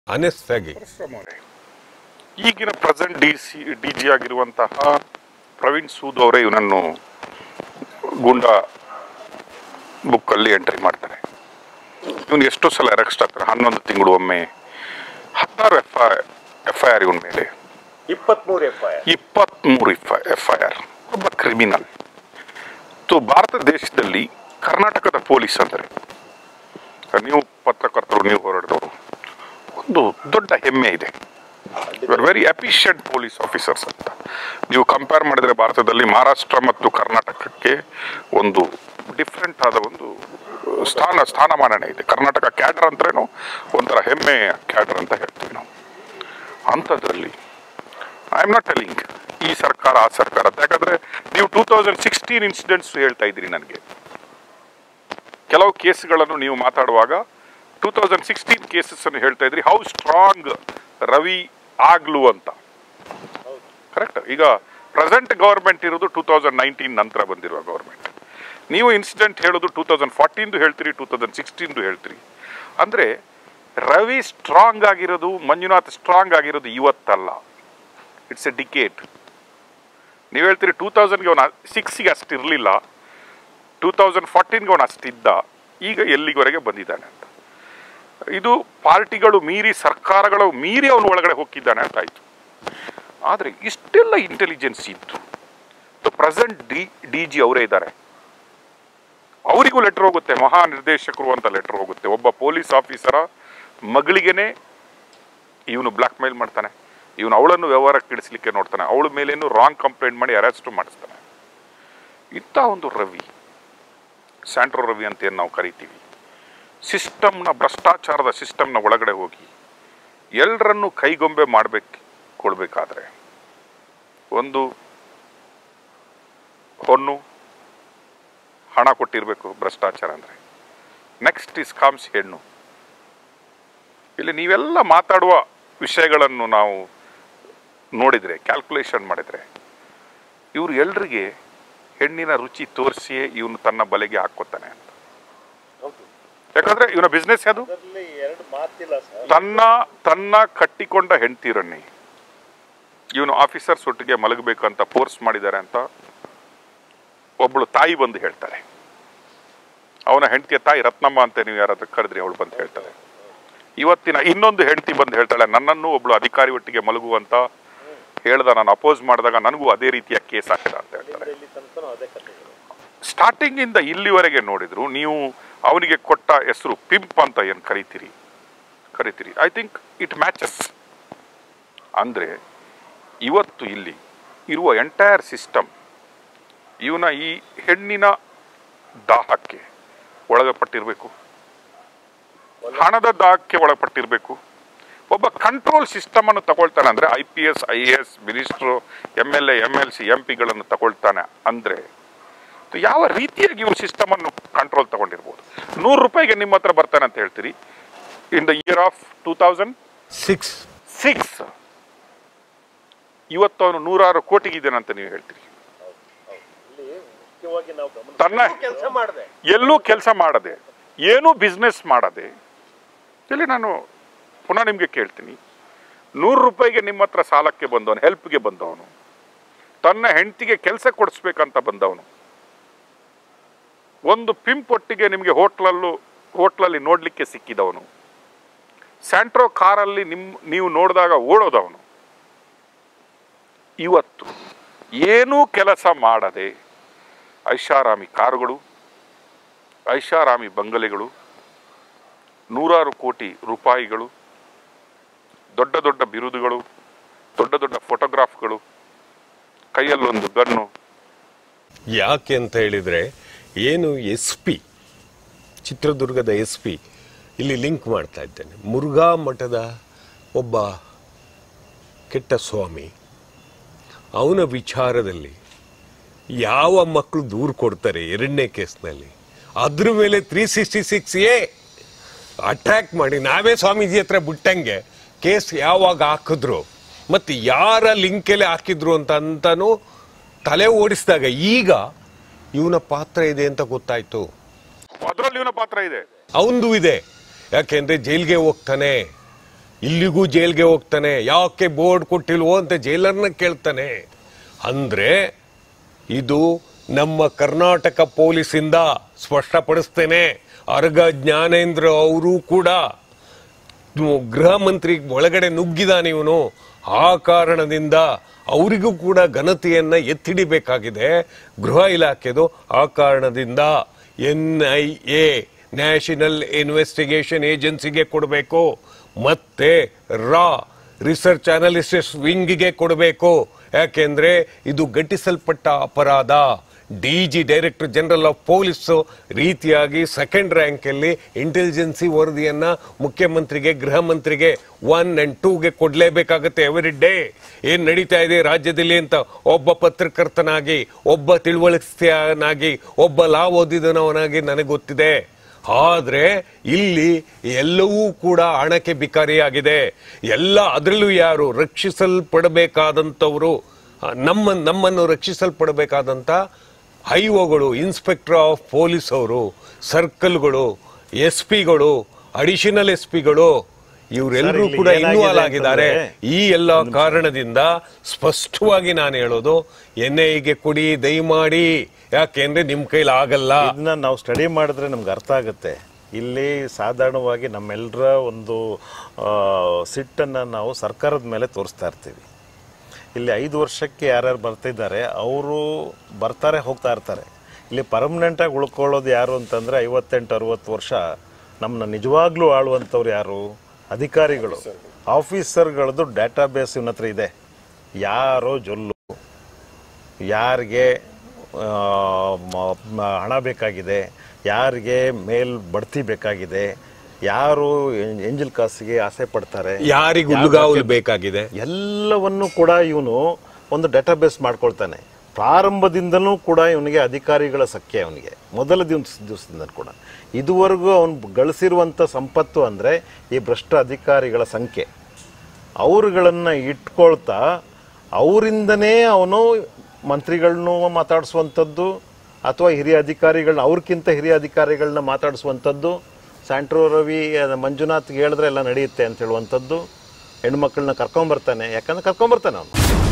honest ಆಗಿ ಈಗಿನ present D C D G ಆಗಿರುವಂತಹ ಪ್ರವೀಣ್ ಸೂದ್ ಅವರೇ ಇವನನ್ನು ಗುಂಡಾ ಬುಕ್ಕಲ್ಲಿ ಎಂಟ್ರಿ ಮಾಡ್ತಾರೆ ಇವನು ಎಷ್ಟೋ ಸಲ ಅರೆಸ್ಟ್ ಆಗ್ತಾರೆ ಹನ್ನೊಂದು ತಿಂಗಳು ಒಮ್ಮೆ ಹತ್ತಾರು F I F I R ಇವನ ಮೇಲೆ ಇಪ್ಪತ್ಮೂರು ಎಫ್ ಐ ಇಪ್ಪತ್ತ್ಮೂರು ಎಫ್ ಐ ಆರ್ ಒಬ್ಬ ಕ್ರಿಮಿನಲ್ ಸೊ ಭಾರತ ದೇಶದಲ್ಲಿ ಕರ್ನಾಟಕದ ಪೊಲೀಸ್ ಅಂದರೆ ನೀವು ಪತ್ರಕರ್ತರು ನೀವು ಹೊರಡಿದವರು ಒಂದು ದೊಡ್ಡ ಹೆಮ್ಮೆ ಇದೆ ವೆರಿ ಅಫಿಷಿಯಂಟ್ ಪೊಲೀಸ್ ಆಫೀಸರ್ಸ್ ಅಂತ ನೀವು ಕಂಪೇರ್ ಮಾಡಿದರೆ ಭಾರತದಲ್ಲಿ ಮಹಾರಾಷ್ಟ್ರ ಮತ್ತು ಕರ್ನಾಟಕಕ್ಕೆ ಒಂದು ಡಿಫ್ರೆಂಟ್ ಆದ ಒಂದು ಸ್ಥಾನ ಸ್ಥಾನಮಾನನೇ ಇದೆ ಕರ್ನಾಟಕ ಕ್ಯಾಡರ್ ಅಂದ್ರೇನು ಒಂಥರ ಹೆಮ್ಮೆಯ ಕ್ಯಾಡರ್ ಅಂತ ಹೇಳ್ತೀವಿ ನಾವು ಅಂಥದ್ರಲ್ಲಿ ಐ ಆಮ್ ನಾಟ್ ಟೆಲಿಂಗ್ ಈ ಸರ್ಕಾರ ಆ ಸರ್ಕಾರ ಅಂತ ಯಾಕಂದ್ರೆ ನೀವು ಟೂ ತೌಸಂಡ್ ಸಿಕ್ಸ್ಟೀನ್ ಇನ್ಸಿಡೆಂಟ್ಸ್ ಹೇಳ್ತಾ ಇದ್ದೀರಿ ನನಗೆ ಕೆಲವು ಕೇಸ್ಗಳನ್ನು ನೀವು ಮಾತಾಡುವಾಗ ಟೂ ತೌಸಂಡ್ ಸಿಕ್ಸ್ಟೀನ್ ಕೇಸಸ್ ಅನ್ನು ಹೇಳ್ತಾ ಇದ್ರಿ ಹೌ ಸ್ಟ್ರಾಂಗ್ ರವಿ ಆಗ್ಲು ಅಂತ ಕರೆಕ್ಟ್ ಈಗ ಪ್ರೆಸೆಂಟ್ ಗವರ್ಮೆಂಟ್ ಇರೋದು ಟೂ ತೌಸಂಡ್ ನೈನ್ಟೀನ್ ನಂತರ ಬಂದಿರುವ ಗವರ್ಮೆಂಟ್ ನೀವು ಇನ್ಸಿಡೆಂಟ್ ಹೇಳೋದು ಟೂ ತೌಸಂಡ್ ಫಾರ್ಟೀನ್ದು ಹೇಳ್ತೀರಿ ಟೂ ತೌಸಂಡ್ ಸಿಕ್ಸ್ಟೀನ್ದು ಹೇಳ್ತೀರಿ ಅಂದರೆ ರವಿ ಸ್ಟ್ರಾಂಗ್ ಆಗಿರೋದು ಮಂಜುನಾಥ್ ಸ್ಟ್ರಾಂಗ್ ಆಗಿರೋದು ಇವತ್ತಲ್ಲ ಇಟ್ಸ್ ಎ ಡಿಕೇಟ್ ನೀವು ಹೇಳ್ತೀರಿ ಟೂ ತೌಸಂಡ್ಗೆ ಅವನು ಸಿಕ್ಸ್ಗೆ ಅಷ್ಟು ಇರಲಿಲ್ಲ ಟೂ ತೌಸಂಡ್ ಫಾರ್ಟೀನ್ಗೆ ಅವನು ಅಷ್ಟಿದ್ದ ಈಗ ಎಲ್ಲಿವರೆಗೆ ಬಂದಿದ್ದಾನೆ ಅಂತ ಇದು ಪಾರ್ಟಿಗಳು ಮೀರಿ ಸರ್ಕಾರಗಳು ಮೀರಿ ಅವನು ಒಳಗಡೆ ಹೋಗಿದ್ದಾನೆ ಅಂತ ಆಯಿತು ಆದರೆ ಇಷ್ಟೆಲ್ಲ ಇಂಟೆಲಿಜೆನ್ಸ್ ಇತ್ತು ಪ್ರೆಸೆಂಟ್ ಡಿ ಡಿ ಜಿ ಅವರೇ ಇದ್ದಾರೆ ಅವರಿಗೂ ಲೆಟರ್ ಹೋಗುತ್ತೆ ಮಹಾನಿರ್ದೇಶಕರು ಅಂತ ಲೆಟರ್ ಹೋಗುತ್ತೆ ಒಬ್ಬ ಪೊಲೀಸ್ ಆಫೀಸರ ಮಗಳಿಗೇನೆ ಇವನು ಬ್ಲಾಕ್ ಮೇಲ್ ಮಾಡ್ತಾನೆ ಇವನು ಅವಳನ್ನು ವ್ಯವಹಾರಕ್ಕೆ ಇಡಿಸ್ಲಿಕ್ಕೆ ನೋಡ್ತಾನೆ ಅವಳ ಮೇಲೇನು ರಾಂಗ್ ಕಂಪ್ಲೇಂಟ್ ಮಾಡಿ ಅರೆಸ್ಟ್ ಮಾಡಿಸ್ತಾನೆ ಇಂಥ ಒಂದು ರವಿ ಸ್ಯಾಂಟ್ರೋ ರವಿ ಅಂತ ಏನು ನಾವು ಕರಿತೀವಿ ಸಿಸ್ಟಮ್ನ ಭ್ರಷ್ಟಾಚಾರದ ಸಿಸ್ಟಮ್ನ ಒಳಗಡೆ ಹೋಗಿ ಎಲ್ಲರನ್ನು ಕೈಗೊಂಬೆ ಮಾಡಬೇಕು ಕೊಡಬೇಕಾದ್ರೆ ಒಂದು ಹೊನ್ನು ಹಣ ಕೊಟ್ಟಿರಬೇಕು ಭ್ರಷ್ಟಾಚಾರ ಅಂದರೆ ನೆಕ್ಸ್ಟ್ ಇಸ್ ಕಾಮ್ಸ್ ಹೆಣ್ಣು ಇಲ್ಲಿ ನೀವೆಲ್ಲ ಮಾತಾಡುವ ವಿಷಯಗಳನ್ನು ನಾವು ನೋಡಿದರೆ ಕ್ಯಾಲ್ಕುಲೇಷನ್ ಮಾಡಿದರೆ ಇವರು ಎಲ್ರಿಗೆ ಹೆಣ್ಣಿನ ರುಚಿ ತೋರಿಸಿಯೇ ಇವನು ತನ್ನ ಬಲೆಗೆ ಹಾಕ್ಕೋತಾನೆ ಅಂತ ಹೌದು ಯಾಕಂದ್ರೆ ಇವನ ಬಿಸ್ನೆಸ್ ಯಾವುದು ಅದರಲ್ಲಿ ಎರಡು ಮಾತಿಲ್ಲ ಸರ್ ತನ್ನ ತನ್ನ ಕಟ್ಟಿಕೊಂಡ ಹೆಂಡತಿರನ್ನೇ ಇವನು ಆಫೀಸರ್ಸ್ ಒಟ್ಟಿಗೆ ಮಲಗಬೇಕಂತ ಫೋರ್ಸ್ ಮಾಡಿದ್ದಾರೆ ಅಂತ ಒಬ್ಬಳು ತಾಯಿ ಬಂದು ಹೇಳ್ತಾರೆ ಅವನ ಹೆಂಡತಿಯ ತಾಯಿ ರತ್ನಮ್ಮ ಅಂತ ನೀವು ಯಾರಾದ್ರೂ ಕರೆದ್ರಿ ಅವಳು ಬಂದು ಹೇಳ್ತಾಳೆ ಇವತ್ತಿನ ಇನ್ನೊಂದು ಹೆಂಡತಿ ಬಂದು ಹೇಳ್ತಾಳೆ ನನ್ನನ್ನು ಒಬ್ಳು ಅಧಿಕಾರಿ ಒಟ್ಟಿಗೆ ಮಲಗುವಂತ ಹೇಳ್ದ ನಾನು ಅಪೋಸ್ ಮಾಡಿದಾಗ ನನಗೂ ಅದೇ ರೀತಿಯ ಕೇಸ್ ಹಾಕಿದ ಅಂತ ಹೇಳ್ತಾರೆ ಇಲ್ಲಿ ತನಕ ಅದೇ ಕಥೆಗಳು ಸ್ಟಾರ್ಟಿಂಗ್ ಇಂದ ಇಲ್ಲಿವರೆಗೆ ನೋಡಿದ್ರು ನೀವು ಅವನಿಗೆ ಕೊಟ್ಟ ಹೆಸರು ಪಿಂಪ್ ಅಂತ ಏನು ಕರಿತೀರಿ ಕರಿತೀರಿ ಐ ಥಿಂಕ್ ಇಟ್ ಮ್ಯಾಚಸ್ ಅಂದರೆ ಇವತ್ತು ಇಲ್ಲಿ ಇರುವ ಎಂಟೈರ್ ಸಿಸ್ಟಮ್ ಇವನ ಈ ಹೆಣ್ಣಿನ ದಾಹಕ್ಕೆ ಒಳಗಪಟ್ಟಿರಬೇಕು ಹಣದ ದಾಹಕ್ಕೆ ಒಳಪಟ್ಟಿರಬೇಕು ಒಬ್ಬ ಕಂಟ್ರೋಲ್ ಸಿಸ್ಟಮ್ ಅನ್ನು ತಗೊಳ್ತಾನೆ ಅಂದರೆ I P S I A S minister M L A M L C M ಪಿಗಳನ್ನು ತಗೊಳ್ತಾನೆ ಅಂದರೆ ಯಾವ ರೀತಿಯಾಗಿ ಇವ್ರು ಸಿಸ್ಟಮ್ ಅನ್ನು ಕಂಟ್ರೋಲ್ ತಗೊಂಡಿರ್ಬೋದು ನೂರು ರೂಪಾಯಿಗೆ ನಿಮ್ಮ ಹತ್ರ ಬರ್ತಾನೆ ಅಂತ ಹೇಳ್ತೀರಿ in the year of two thousand six six ಇವತ್ತು ಅವನು ನೂರಾರು ಕೋಟಿಗಿದ್ದಾನೆ ಅಂತ ನೀವು ಹೇಳ್ತೀರಿ ಇಲ್ಲಿ ಮುಖ್ಯವಾಗಿ ನಾವು ಗಮನ ತನ್ನ ಕೆಲಸ ಮಾಡಿದೆ ಎಲ್ಲೂ ಕೆಲಸ ಮಾಡದೆ ಏನೂ ಬಿಸ್ನೆಸ್ ಮಾಡದೆ ಇಲ್ಲಿ ನಾನು ಪುನಃ ನಿಮಗೆ ಕೇಳ್ತೀನಿ ನೂರು ರೂಪಾಯಿಗೆ ನಿಮ್ಮ ಹತ್ರ ಸಾಲಕ್ಕೆ ಬಂದವನು ಹೆಲ್ಪ್ಗೆ ಬಂದವನು ತನ್ನ ಹೆಂಡತಿಗೆ ಕೆಲಸ ಕೊಡಿಸ್ಬೇಕಂತ ಬಂದವನು ಒಂದು ಪಿಂಪ್ ಒಟ್ಟಿಗೆ ನಿಮಗೆ ಹೋಟ್ಲಲ್ಲೂ ಹೋಟ್ಲಲ್ಲಿ ನೋಡಲಿಕ್ಕೆ ಸಿಕ್ಕಿದವನು ಸ್ಯಾಂಟ್ರೋ ಕಾರಲ್ಲಿ ನಿಮ್ಮ ನೀವು ನೋಡಿದಾಗ ಓಡೋದವನು ಇವತ್ತು ಏನೂ ಕೆಲಸ ಮಾಡದೆ ಐಷಾರಾಮಿ ಕಾರುಗಳು ಐಷಾರಾಮಿ ಬಂಗಲೆಗಳು ನೂರಾರು ಕೋಟಿ ರೂಪಾಯಿಗಳು ದೊಡ್ಡ ದೊಡ್ಡ ಬಿರುದುಗಳು ದೊಡ್ಡ ದೊಡ್ಡ ಫೋಟೋಗ್ರಾಫ್ಗಳು ಕೈಯಲ್ಲೊಂದು ಗನ್ನು ಯಾಕೆ ಅಂತ ಹೇಳಿದ್ರೆ ಏನು ಎಸ್ ಪಿ ಚಿತ್ರದುರ್ಗದ ಎಸ್ ಪಿ ಇಲ್ಲಿ ಲಿಂಕ್ ಮಾಡ್ತಾ ಇದ್ದೇನೆ ಮುರುಘಾ ಮಠದ ಒಬ್ಬ ಕೆಟ್ಟ ಸ್ವಾಮಿ ಅವನ ವಿಚಾರದಲ್ಲಿ ಯಾವ ಮಕ್ಕಳು ದೂರು ಕೊಡ್ತಾರೆ ಎರಡನೇ ಕೇಸ್ನಲ್ಲಿ ಅದ್ರ ಮೇಲೆ three sixty six A attack ಮಾಡಿ ನಾವೇ ಸ್ವಾಮೀಜಿ ಹತ್ರ ಬಿಟ್ಟಂಗೆ ಕೇಸ್ ಯಾವಾಗ ಹಾಕಿದ್ರು ಮತ್ತೆ ಯಾರ ಲಿಂಕಲ್ಲಿ ಹಾಕಿದ್ರು ಅಂತ ಅಂತಾನು ತಲೆ ಓಡಿಸಿದಾಗ ಈಗ ಇವನ ಪಾತ್ರ ಇದೆ ಅಂತ ಗೊತ್ತಾಯ್ತು ಅದರಲ್ಲಿ ಇವನ ಪಾತ್ರ ಇದೆ ಅವಂದು ಇದೆ ಯಾಕೆಂದ್ರೆ ಜೈಲ್ಗೆ ಹೋಗ್ತಾನೆ ಇಲ್ಲಿಗೂ ಜೈಲ್ಗೆ ಹೋಗ್ತಾನೆ ಯಾಕೆ ಬೋರ್ಡ್ ಕೊಟ್ಟಿಲ್ವೋ ಅಂತ ಜೈಲರ್ನ ಕೇಳ್ತಾನೆ ಅಂದ್ರೆ ಇದು ನಮ್ಮ ಕರ್ನಾಟಕ ಪೊಲೀಸಿಂದ ಸ್ಪಷ್ಟಪಡಿಸ್ತೇನೆ ಅರ್ಗ ಜ್ಞಾನೇಂದ್ರ ಅವರು ಕೂಡ ಗೃಹ ಮಂತ್ರಿ ಒಳಗಡೆ ನುಗ್ಗಿದಾನೆ ಇವನು ಆ ಕಾರಣದಿಂದ ಅವರಿಗೂ ಕೂಡ ಘನತೆಯನ್ನ ಎತ್ತಿಡಿಬೇಕಾಗಿದೆ ಗೃಹ ಇಲಾಖೆದು ಆ ಕಾರಣದಿಂದ N I A national investigation ಏಜೆನ್ಸಿಗೆ ಕೊಡಬೇಕು ಮತ್ತೆ ರಾ ರಿಸರ್ಚ್ ಅನಾಲಿಸಿಸ್ ವಿಂಗ್ಗೆ ಕೊಡಬೇಕು ಯಾಕೆಂದ್ರೆ ಇದು ಗಟ್ಟಿಸಲ್ಪಟ್ಟ ಅಪರಾಧ D G director general of police ರೀತಿಯಾಗಿ ಸೆಕೆಂಡ್ ರ್ಯಾಂಕ್ ಅಲ್ಲಿ ಇಂಟೆಲಿಜೆನ್ಸಿ ವರದಿಯನ್ನ ಮುಖ್ಯಮಂತ್ರಿಗೆ ಗೃಹ ಮಂತ್ರಿಗೆ ಒನ್ ಅಂಡ್ ಟೂಗೆ ಕೊಡ್ಲೇಬೇಕಾಗತ್ತೆ ಎವರಿ ಡೇ ಏನ್ ನಡೀತಾ ಇದೆ ರಾಜ್ಯದಲ್ಲಿ ಅಂತ ಒಬ್ಬ ಪತ್ರಕರ್ತನಾಗಿ ಒಬ್ಬ ತಿಳುವಳಿಕೆನಾಗಿ ಒಬ್ಬ ಲಾ ಓದಿದನವನಾಗಿ ನನಗೆ ಗೊತ್ತಿದೆ ಆದ್ರೆ ಇಲ್ಲಿ ಎಲ್ಲವೂ ಕೂಡ ಹಣಕ್ಕೆ ಬಿಕಾರಿಯಾಗಿದೆ ಎಲ್ಲ ಅದರಲ್ಲೂ ಯಾರು ರಕ್ಷಿಸಲ್ಪಡಬೇಕಾದಂಥವರು ಆ, ನಮ್ಮ ನಮ್ಮನ್ನು ರಕ್ಷಿಸಲ್ಪಡಬೇಕಾದಂಥ ಐಒಗಳು ಇನ್ಸ್ಪೆಕ್ಟರ್ ಆಫ್ ಪೊಲೀಸ್ ಅವರು ಸರ್ಕಲ್ಗಳು ಎಸ್ ಪಿಗಳು ಅಡಿಷನಲ್ ಎಸ್ ಪಿಗಳು ಇವರೆಲ್ಲರೂ ಇಲ್ಲಿ ಕೂಡ ಏನಾಗಿದೆ ಇನ್ವಾಲ್ವ್ ಆಗಿದ್ದಾರೆ ಅಂತಂದ್ರೆ- ಈ ಎಲ್ಲ ಕಾರಣದಿಂದ ಸ್ಪಷ್ಟವಾಗಿ ನಾನು ಹೇಳೋದು ಎನ್ ಐಗೆ ಕೊಡಿ ದಯಮಾಡಿ ಯಾಕೆಂದ್ರೆ ನಿಮ್ ಕೈಲಿ ಆಗಲ್ಲ ಇದನ್ನ ನಾವು ಸ್ಟಡಿ ಮಾಡಿದ್ರೆ ನಮ್ಗೆ ಅರ್ಥ ಆಗುತ್ತೆ ಇಲ್ಲಿ ಸಾಧಾರಣವಾಗಿ ನಮ್ಮೆಲ್ಲರ ಒಂದು ಆ, ಸಿಟ್ಟನ್ನು ನಾವು ಸರ್ಕಾರದ ಮೇಲೆ ತೋರಿಸ್ತಾ ಇರ್ತೀವಿ ಇಲ್ಲಿ ಐದು ವರ್ಷಕ್ಕೆ ಯಾರ್ಯಾರು ಬರ್ತಿದ್ದಾರೆ ಅವರು ಬರ್ತಾರೆ ಹೋಗ್ತಾ ಇರ್ತಾರೆ ಇಲ್ಲಿ ಪರ್ಮನೆಂಟಾಗಿ ಉಳ್ಕೊಳ್ಳೋದು ಯಾರು ಅಂತಂದರೆ ಐವತ್ತೆಂಟು ಅರುವತ್ತು ವರ್ಷ ನಮ್ಮನ್ನ ನಿಜವಾಗ್ಲೂ ಆಳುವಂಥವ್ರು ಯಾರು ಅಧಿಕಾರಿಗಳು ಆಫೀಸರ್ಗಳದ್ದು ಡೇಟಾ ಬೇಸ್ ಇವನ ಹತ್ರ ಇದೆ ಯಾರೋ ಜೊಲ್ಲು ಯಾರಿಗೆ ಆ, ಮ- ಮ- ಹಣ ಬೇಕಾಗಿದೆ ಯಾರಿಗೆ ಮೇಲ್ ಬಡ್ತಿ ಬೇಕಾಗಿದೆ ಯಾರು ಎಂ- ಎಂಜಲ್ ಕಾಸಿಗೆ ಆಸೆ ಪಡ್ತಾರೆ ಯಾರಿಗೂ ಹುಲ್ಲುಗಾವಲು ಬೇಕಾಗಿದೆ ಎಲ್ಲವನ್ನು ಕೂಡ ಇವನು ಒಂದು ಡೇಟಾಬೇಸ್ ಮಾಡ್ಕೊಳ್ತಾನೆ ಪ್ರಾರಂಭದಿಂದಲೂ ಕೂಡ ಇವನಿಗೆ ಅಧಿಕಾರಿಗಳ ಸಖ್ಯ ಅವನಿಗೆ ಮೊದಲ ದಿವಸ ದಿವಸದಿಂದ ಕೂಡ ಇದುವರೆಗೂ ಅವನು ಗಳಿಸಿರುವಂಥ ಸಂಪತ್ತು ಅಂದರೆ ಈ ಭ್ರಷ್ಟ ಅಧಿಕಾರಿಗಳ ಸಂಖ್ಯೆ ಅವರುಗಳನ್ನು ಇಟ್ಕೊಳ್ತಾ ಅವರಿಂದನೇ ಅವನು ಮಂತ್ರಿಗಳನ್ನೂ ಮಾತಾಡಿಸುವಂಥದ್ದು ಅಥವಾ ಹಿರಿಯ ಅಧಿಕಾರಿಗಳನ್ನ ಅವ್ರಿಗಿಂತ ಹಿರಿಯ ಅಧಿಕಾರಿಗಳನ್ನ ಮಾತಾಡಿಸುವಂಥದ್ದು ಸ್ಯಾಂಟ್ರೋ ರವಿ ಅಹ್, ಮಂಜುನಾಥ್ಗೆ ಹೇಳಿದ್ರೆ ಎಲ್ಲ ನಡೆಯುತ್ತೆ ಅಂತ ಹೇಳುವಂಥದ್ದು ಹೆಣ್ಮಕ್ಳನ್ನ ಕರ್ಕೊಂಬರ್ತಾನೆ ಯಾಕಂದ್ರೆ ಕರ್ಕೊಂಬರ್ತಾನೆ ಅವನು